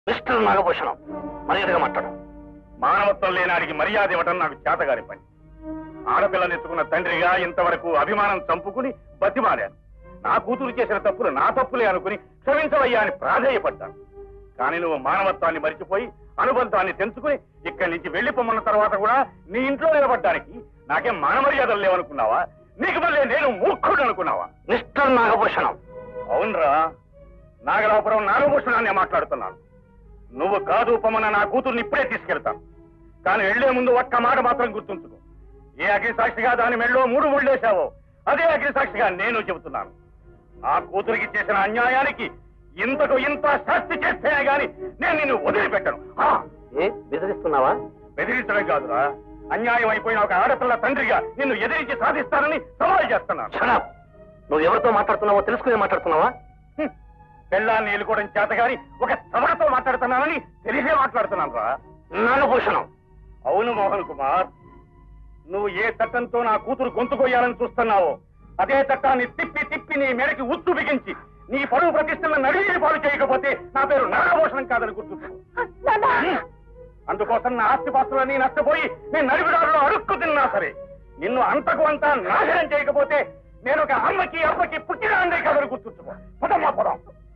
Mister Nagabhushanam మర్యాదగా మాట్లాడు మానవత్వం లేనాడికి మర్యాద ఇవ్వటం నాకు చేతగాని పని ఆడపిల్లనెత్తుకున్న తండ్రిగా ఇంతవరకు అభిమానం చంపుకుని బతిమాలాను నా కూతురు చేసిన తప్పులు నా తప్పులే అనుకుని క్షమించవయ్యా అని ప్రాధేయపడ్డాను కానీ నువ్వు మానవత్వాన్ని మరిచిపోయి అనుబంధాన్ని తెంచుకుని ఇక్కడి నుంచి వెళ్లిపోమన్న తర్వాత కూడా నీ ఇంట్లో నిలబడ్డానికి నాకేం మానమర్యాదలు లేవనుకున్నావా నీకు మళ్ళీ నేను మూర్ఖుడు అనుకున్నావా మిస్టర్ నాగభూషణం అవునరా నాగరాపురం నాగభూషణాన్ని మాట్లాడుతున్నాను నువ్వు కాదు పొమ్మన్న నా కూతుర్ని ఇప్పుడే తీసుకెళ్తాను కానీ వెళ్లే ముందు ఒక్క మాట మాత్రం గుర్తుంచుకో ఏ అగ్నిసాక్షిగా దాని మెళ్ళో మూడు ముళ్ళేశావో అదే అగ్నిసాక్షిగా నేను చెబుతున్నాను నా కూతురికి చేసిన అన్యాయానికి ఇంతకు ఇంత శాస్తి చేస్తేనే గాని నేను నిన్ను వదిలిపెట్టను ఆ, ఏ బెదిరిస్తున్నావా బెదిరించడం కాదురా అన్యాయం అయిపోయిన ఒక ఆడపిల్ల తండ్రిగా నిన్ను ఎదిరించి సాధిస్తానని సవాల్ చేస్తున్నాను షడప్ నువ్వు ఎవరితో మాట్లాడుతున్నావో తెలుసుకునే మాట్లాడుతున్నావా హ్మ్. పెళ్ళాన్ని ఎలుకోవడం చేత గాని ఒక సవరతో మాట్లాడుతున్నానని తెలిసే మాట్లాడుతున్నాను రా నాగభూషణం అవును మోహన్ కుమార్ నువ్వు ఏ చట్టంతో నా కూతురు గొంతు కొయ్యాలని చూస్తున్నావో అదే చట్టాన్ని తిప్పి తిప్పి నీ మెడకి ఉచ్చు బిగించి నీ పరువు ప్రతిష్టలను నడిచి పాలు చేయకపోతే నా పేరు నాగభూషణం కాదని గుర్తుంచుకో హ్మ్. అందుకోసం నా ఆస్తిపాస్తులన్నీ నష్టపోయి నేను నడివిడారులో అడుక్కు తిన్నా సరే నిన్ను అంతకు అంతా నాశనం చేయకపోతే నేను ఒక అమ్మకి అప్పకి పుట్టిన అందే కాదని గుర్తుంచుకో పదమ్మా పదం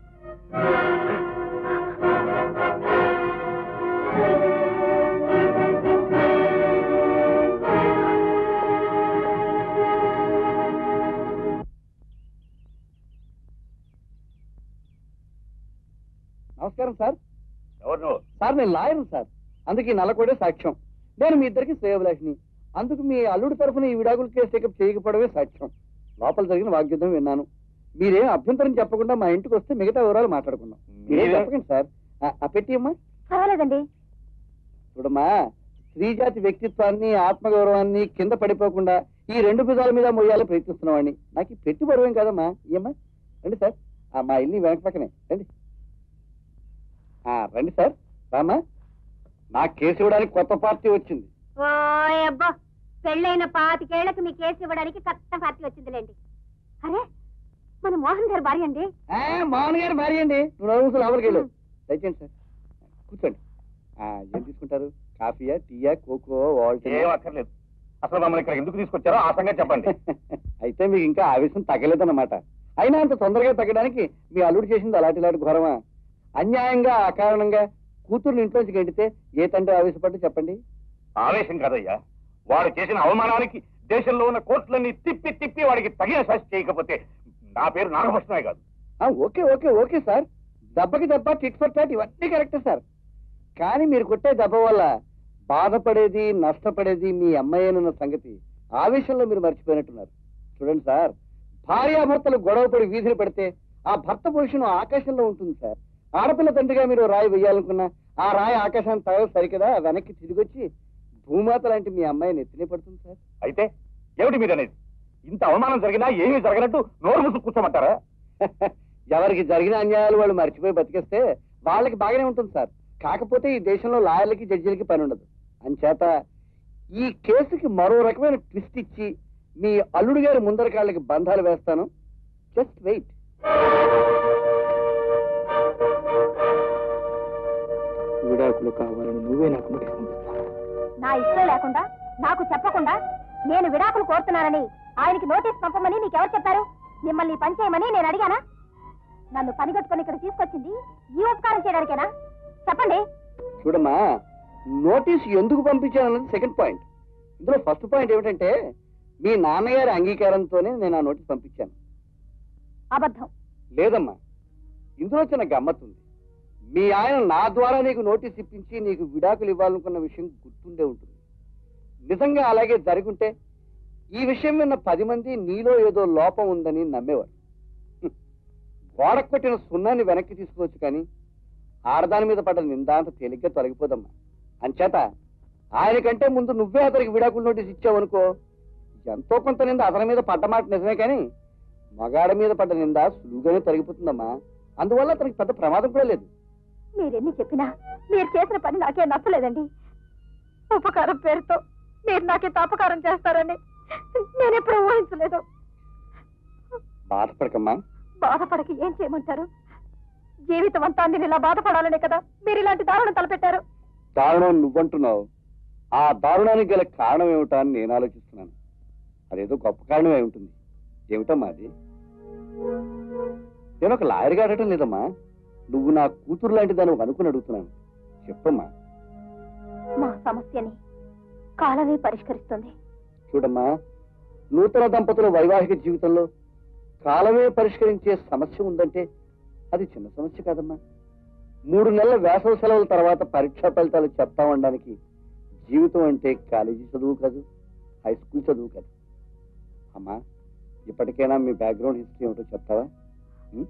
నమస్కారం సార్ ఎవరు నువ్వు సార్ నేను లాయర్ సార్ అందుకే ఈ నల్లకోడే సాక్ష్యం నేను మీ ఇద్దరికి శ్రేయభిలాషిని అందుకు మీ అల్లుడి తరఫున ఈ విడాకుల కేసు టేకప్ చేయకపోవడమే సాక్ష్యం లోపల జరిగిన వాగ్యుద్ధం విన్నాను మీరేం అభ్యంతరం చెప్పకుండా మా ఇంటికి వస్తే మిగతా వివరాలు మాట్లాడుకుందాం మీరేం మీరే- చెప్పకండి సార్ ఆ- ఆ పెట్టి అమ్మా పర్వాలేదండి చూడమ్మా స్త్రీజాతి వ్యక్తిత్వాన్ని ఆత్మగౌరవాన్ని కింద పడిపోకుండా ఈ రెండు భుజాల మీద మొయ్యాలని ప్రయత్నిస్తున్నామండి నాకు ఈ పెట్టి బరువేం కాదమ్మా ఏమ్మా రండి సార్ ఆ, మా ఇల్లు వెనక పక్కనే రండి ఆ, రండి సార్ రామా నా కేసు ఇవ్వడానికి కొత్త పార్టీ వచ్చింది ఓ అబ్బా పెళ్ళైన పాతికేళ్లకు మీ కేసు ఇవ్వడానికి కొత్త పార్టీ వచ్చిందిలేండి అరే మన మోహన్ గారు భార్య అండి ఆ, మోహన్ గారు భార్య అండి నువ్వు నవ్వు లోపలికి వెళ్ళు దయచేయండి సార్ కూర్చోండి ఆ, ఏం తీసుకుంటారు కాఫీయా టీయా కోకో వాల్ట్ ఏం అక్కర్లేదు అసలు మమ్మల్ని ఇక్కడ ఎందుకు తీసుకొచ్చారో ఆ సంగతి చెప్పండి అయితే మీకు ఇంకా ఆవేశం తగ్గలేదన్నమాట అయినా అంత తొందరగా తగ్గడానికి మీ అల్లుడు చేసింది అలాంటి ఇలాంటి ఘోరమా అన్యాయంగా అకారణంగా కూతుర్ని ఇంట్లోంచి గెంటితే ఏ తండ్రి ఆవేశపడ్డు చెప్పండి ఆవేశం కాదయ్యా వాడు చేసిన అవమానానికి దేశంలో ఉన్న కోర్టులన్నీ తిప్పి తిప్పి వాడికి తగిన శాస్తి చేయకపోతే నా పేరు నాగభూషణమే కాదు ఆ, ఓకే ఓకే ఓకే సార్ దెబ్బకి దెబ్బ టిట్ ఫర్ టాట్ ఇవన్నీ కరెక్టే సార్ కానీ మీరు కొట్టే దెబ్బ వల్ల బాధపడేది నష్టపడేది మీ అమ్మాయినన్న సంగతి ఆవేశంలో మీరు మర్చిపోయినట్టున్నారు చూడండి సార్ భార్యాభర్తలు గొడవపడి వీధిని పెడితే ఆ భర్త పొజిషన్ ఆకాశంలో ఉంటుంది సార్ ఆడపిల్ల తండ్రిగా మీరు రాయి వేయాలనుకున్నా ఆ రాయి ఆకాశాన్ని తగదు సరికదా వెనక్కి తిరిగొచ్చి భూమాత లాంటి మీ అమ్మాయిని ఎత్తినే పడుతుంది సార్ అయితే ఏమిటి మీరు అనేది ఇంత అవమానం జరిగినా ఏమీ జరగనట్టు నోరు ముసు కూర్చోమంటారా ఎవరికి జరిగిన అన్యాయాలు వాళ్ళు మర్చిపోయి బతికేస్తే వాళ్ళకి బాగానే ఉంటుంది సార్ కాకపోతే ఈ దేశంలో లాయర్లకి జడ్జిలకి పని ఉండదు అంచేత ఈ కేసుకి మరో రకమైన ట్విస్ట్ ఇచ్చి మీ అల్లుడు గారి ముందర కాళ్ళకి బంధాలు వేస్తాను జస్ట్ వెయిట్ విడాకులు కావాలని నువ్వే నాకు నోటీస్ పంపిస్తావు నా ఇష్టం లేకుండా నాకు చెప్పకుండా నేను విడాకులు కోరుతున్నానని ఆయనకి నోటీస్ పంపమని నీకెవరు చెప్పారు మిమ్మల్ని ఈ పని చేయమని నేను అడిగానా నన్ను పనిగట్టుకొని ఇక్కడ తీసుకొచ్చింది ఈ ఉపకారం చేయడానికేనా చెప్పండి చూడమ్మా నోటీస్ ఎందుకు పంపించానన్నది సెకండ్ పాయింట్ ఇందులో ఫస్ట్ పాయింట్ ఏమిటంటే మీ నాన్నగారి అంగీకారంతోనే నేను ఆ నోటీస్ పంపించాను అబద్ధం లేదమ్మా ఇందులో చిన్న గమ్మత్తుంది మీ ఆయన నా ద్వారా నీకు నోటీస్ ఇప్పించి నీకు విడాకులు ఇవ్వాలనుకున్న విషయం గుర్తుండే ఉంటుంది నిజంగా అలాగే జరుగుంటే ఈ విషయం విన్న పది మంది నీలో ఏదో లోపం ఉందని నమ్మేవారు హ్మ్. గోడకు కొట్టిన సున్నాన్ని వెనక్కి తీసుకోవచ్చు కానీ ఆడదాని మీద పడ్డ నిందాంత తేలిగ్గా తొలగిపోదమ్మా అంచేత ఆయనకంటే ముందు నువ్వే అతనికి విడాకుల నోటీస్ ఇచ్చావనుకో ఎంతో కొంత నింద అతని మీద పడ్డ మాట నిజమే కానీ మగాడి మీద పడ్డ నింద సులువుగానే తొలగిపోతుందమ్మా అందువల్ల అతనికి పెద్ద ప్రమాదం కూడా లేదు మీరెన్ని చెప్పినా మీరు చేసిన పని నాకే నచ్చలేదండి ఉపకారం పేరుతో మీరు నాకే తాపకారం చేస్తారని నేను ఎప్పుడు ఊహించలేదు బాధపడకమ్మా బాధపడక ఏం చేయమంటారు జీవితం అంతా నేను ఇలా బాధపడాలనే కదా మీరు ఇలాంటి దారుణం తలపెట్టారు దారుణం నువ్వంటున్నావు ఆ దారుణానికి గల కారణం ఏమిటా అని నేను ఆలోచిస్తున్నాను అదేదో గొప్ప కారణమే ఉంటుంది ఏమిటమ్మా అది నేను ఒక లాయర్గా అడగటం లేదమ్మా నువ్వు నా కూతురు లాంటి దాన్ని అనుకుని అడుగుతున్నాను చెప్పమ్మా మా సమస్యని కాలమే పరిష్కరిస్తుంది చూడమ్మా నూతన దంపతుల వైవాహిక జీవితంలో కాలమే పరిష్కరించే సమస్య ఉందంటే అది చిన్న సమస్య కాదమ్మా మూడు నెలల వేసవి సెలవుల తర్వాత పరీక్షా ఫలితాలు చెప్తామనడానికి జీవితం అంటే కాలేజీ చదువు కాదు హై స్కూల్ చదువు కాదు అమ్మా ఇప్పటికైనా మీ బ్యాక్గ్రౌండ్ హిస్టరీ ఏమిటో చెప్తావా ఉం?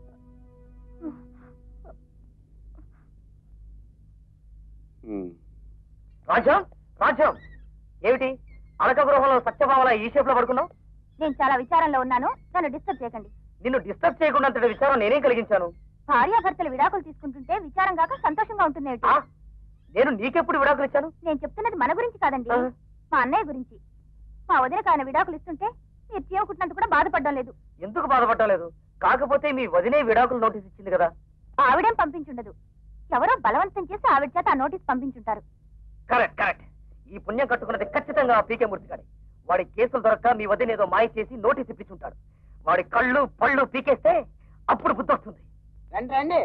ఉం. రాజ్యం రాజ్యం ఏమిటి అలక గృహంలో సత్యభావల ఈ షేప్ లో పడుకున్నావు నేను చాలా విచారంలో ఉన్నాను నన్ను డిస్టర్బ్ చేయకండి నిన్ను డిస్టర్బ్ చేయకుండా అంతటి విచారం నేనేం కలిగించాను భార్యాభర్తలు విడాకులు తీసుకుంటుంటే విచారం కాక సంతోషంగా ఉంటుంది ఏమిటి? ఆ? నేను నీకెప్పుడు విడాకులు ఇచ్చాను నేను చెప్తున్నది మన గురించి కాదండి ఆ. మా అన్నయ్య గురించి మా వదినకు ఆయన విడాకులు ఇస్తుంటే మీరు చీమ కుట్టినందుకు కూడా బాధపడడం లేదు ఎందుకు బాధపడలేదు కాకపోతే మీ వదినే విడాకులు నోటీస్ ఇచ్చింది కదా ఆవిడేం పంపించుండదు ఎవరో బలవంతం చేసి ఆవిడ చేత ఆ నోటీస్ పంపించుంటారు కరెక్ట్ కరెక్ట్ ఈ పుణ్యం కట్టుకున్నది ఖచ్చితంగా ఆ పీకే మూర్తి గారి వాడి కేసులు దొరక్క మీ వదిన ఏదో మాయ చేసి నోటీస్ ఇప్పించుంటాడు వాడి కళ్ళు పళ్ళు పీకేస్తే అప్పుడు బుద్ధి వస్తుంది రండి రండి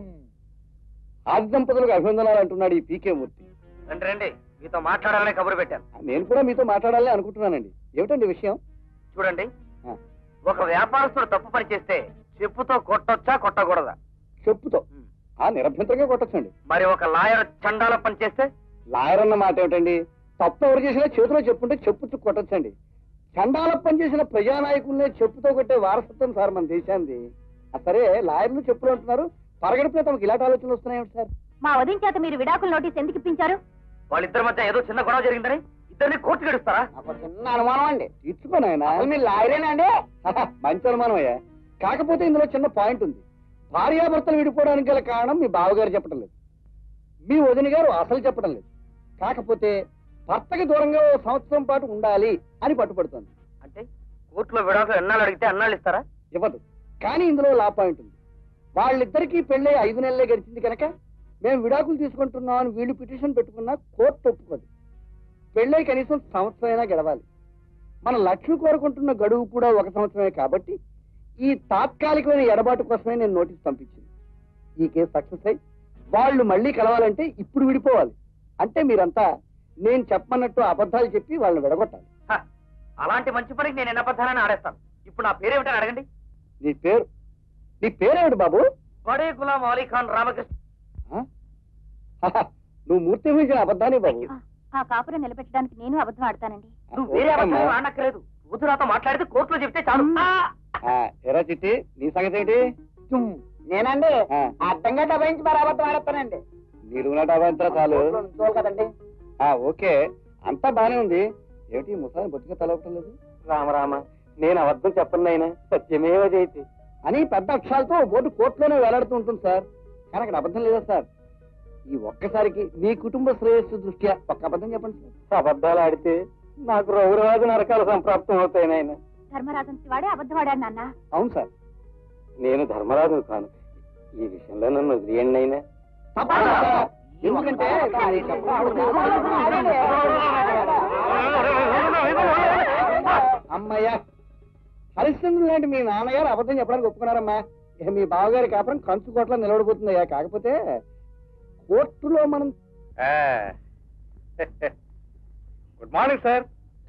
ఆది దంపతులకు అభినందనాలు అంటున్నాడు ఈ పీకే మూర్తి రండి రండి మీతో మాట్లాడాలనే కబురు పెట్టాను నేను కూడా మీతో మాట్లాడాలని అనుకుంటున్నానండి ఏమిటండి విషయం చూడండి ఆ, ఒక వ్యాపారస్తుడు తప్పు పని చేస్తే చెప్పుతో కొట్టొచ్చా కొట్టకూడదా చెప్పుతో ఆ నిరభ్యంతరంగా కొట్టచ్చండి మరి ఒక లాయర్ చండాల పని చేస్తే లాయర్ అన్న మాట ఏమిటండి తప్పు ఎవరు చేసినా చేతిలో చెప్పుంటే చెప్పుతూ కొట్టచ్చండి చండాల పని చేసిన ప్రజానాయకుల్నే చెప్పుతో కొట్టే వారసత్వం సార్ మన దేశాన్ని ఆ సరే లాయర్లు చెప్పులు అంటున్నారు పరగడిపిన తమకు ఇలాంటి ఆలోచనలు వస్తున్నాయేమిటి సార్ మా వదిన చేత మీరు విడాకుల నోటీస్ ఎందుకు ఇప్పించారు వాళ్ళిద్దరి మధ్య ఏదో చిన్న గొడవ జరిగిందని ఇద్దరిని కోర్టు గడుస్తారా నాకు చిన్న అనుమానం అండి తీర్చుకోను ఆయన మీరు లాయరేనండి మంచి అనుమానం అయ్యా కాకపోతే ఇందులో చిన్న పాయింట్ ఉంది భార్యాభర్తలు విడిపోవడానికి గల కారణం మీ బావగారు చెప్పడం లేదు మీ వదిన గారు అసలు చెప్పడం లేదు కాకపోతే భర్తకి దూరంగా ఓ సంవత్సరం పాటు ఉండాలి అని పట్టుపడుతుంది అంటే కోర్టులో విడాకులు ఎన్నాళ్ళు అడిగితే అన్నాళ్ళు ఇస్తారా ఇవ్వదు కానీ ఇందులో లా పాయింట్ ఉంది వాళ్ళిద్దరికీ పెళ్ళై ఐదు నెలలే గడిచింది కనుక మేము విడాకులు తీసుకుంటున్నాం అని వీళ్ళు పిటిషన్ పెట్టుకున్నా కోర్టు ఒప్పుకోదు పెళ్ళై కనీసం సంవత్సరమైనా గడవాలి మన లక్ష్మి కోరుకుంటున్న గడువు కూడా ఒక సంవత్సరమే కాబట్టి ఈ తాత్కాలికమైన ఎడబాటు కోసమే నేను నోటీస్ పంపించింది ఈ కేసు సక్సెస్ అయి వాళ్ళు మళ్ళీ కలవాలంటే ఇప్పుడు విడిపోవాలి అంటే మీరంతా నేను చెప్పమన్నట్టు అబద్ధాలు చెప్పి వాళ్ళని విడగొట్టాలి హ, అలాంటి మంచి పనికి నేను ఎన్న పద్ధాలని ఆడేస్తాను ఇప్పుడు నా పేరేమిటని అడగండి నీ పేరు నీ పేరేమిటి బాబు బడే గులాం అలీ ఖాన్ రామకృష్ణ ఆ? హహ, నువ్వు మూర్తి ఊహించిన అబద్ధాన్ని బాబు ఆ, ఆ కాపురం నిలబెట్టడానికి నేను అబద్ధం ఆడతానండి నువ్వు వేరే ఓకేమ్మా. అబద్ధం ఆడక్కర్లేదు కూతురు నాతో మాట్లాడితే కోర్టులో చెప్తే చాలు ఆ! ఆ, ఎరా చిట్టి నీ సంగతి ఏంటి నేనండి ఆ, అడ్డంగా డబాయించి బరాబర్ ఆడతానండి మీరు నా డబ్బంతా చాలు చూడాలి కదండి ఆ, ఓకే అంతా బానే ఉంది ఏమిటి ముసాని బొత్తిగా తలవటం లేదు రామ రామ నేను అబద్ధం చెప్పను అయినా సత్యమేవ చేతి అని పెద్ద అక్షరాలతో ఓ బోర్డు కోర్టులోనే వేలాడుతూ ఉంటుంది సార్ కానీ అక్కడ అబద్ధం లేదా సార్ ఈ ఒక్కసారికి మీ కుటుంబ శ్రేయస్సు దృష్ట్యా ఒక్క అబద్ధం చెప్పండి సార్ అబద్ధాలు ఆడితే నాకు రౌరవాది నరకాలు సంప్రాప్తం అవుతాయి నాయన ధర్మరాజన్ శివాడే అబద్ధం ఆడాడు నాన్న అవును సార్ నేను ధర్మరాజు కాను ఈ విషయంలో నన్ను వదిలేయండి అయినా తప్పకుండా సార్. ఎందుకంటే మీరు చెప్పకూడదు. అమ్మయ్యా హరిశ్చంద్రుడు లాంటి మీ నాన్నగారు అబద్ధం చెప్పడానికి ఒప్పుకున్నారమ్మా ఇక మీ బావగారి కాపురం కంచు కోట్ల నిలబడిపోతుందయ్యా కాకపోతే కోర్టులో మనం గుడ్ మార్నింగ్ సార్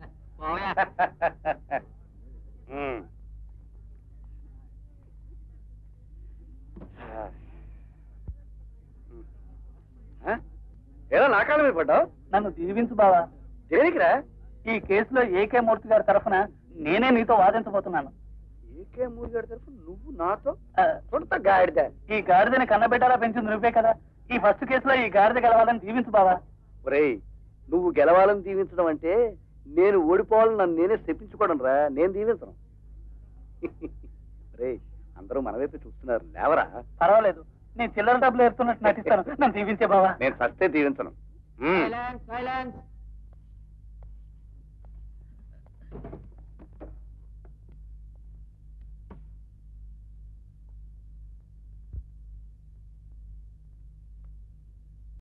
ఏదో నా కాళ్ళ మీద పడ్డావు నన్ను దీవించు బావా దేనికిరా ఈ కేసులో ఏకే మూర్తి గారి తరఫున నేనే నీతో వాదించబోతున్నాను ఏకే మూడు గారి తరఫు నువ్వు నాతో ఆ, తొడత గాడిద ఈ గాడిదని కన్నబిడ్డలా పెంచింది నువ్వే కదా ఈ ఫస్ట్ కేసులో ఈ గాడిద గెలవాలని దీవించు బావా ఒరేయ్ నువ్వు గెలవాలని దీవించడం అంటే నేను ఓడిపోవాలని నన్ను నేనే చెప్పించుకోవడం రా నేను దీవించను రే అందరూ మన వైపు చూస్తున్నారు లేవరా పర్వాలేదు నేను చిల్లర డబ్బులు ఎడుతున్నట్టు నటిస్తాను నన్ను దీవించే బావా నేను సస్తే దీవించను మ్మ్. సైలెన్స్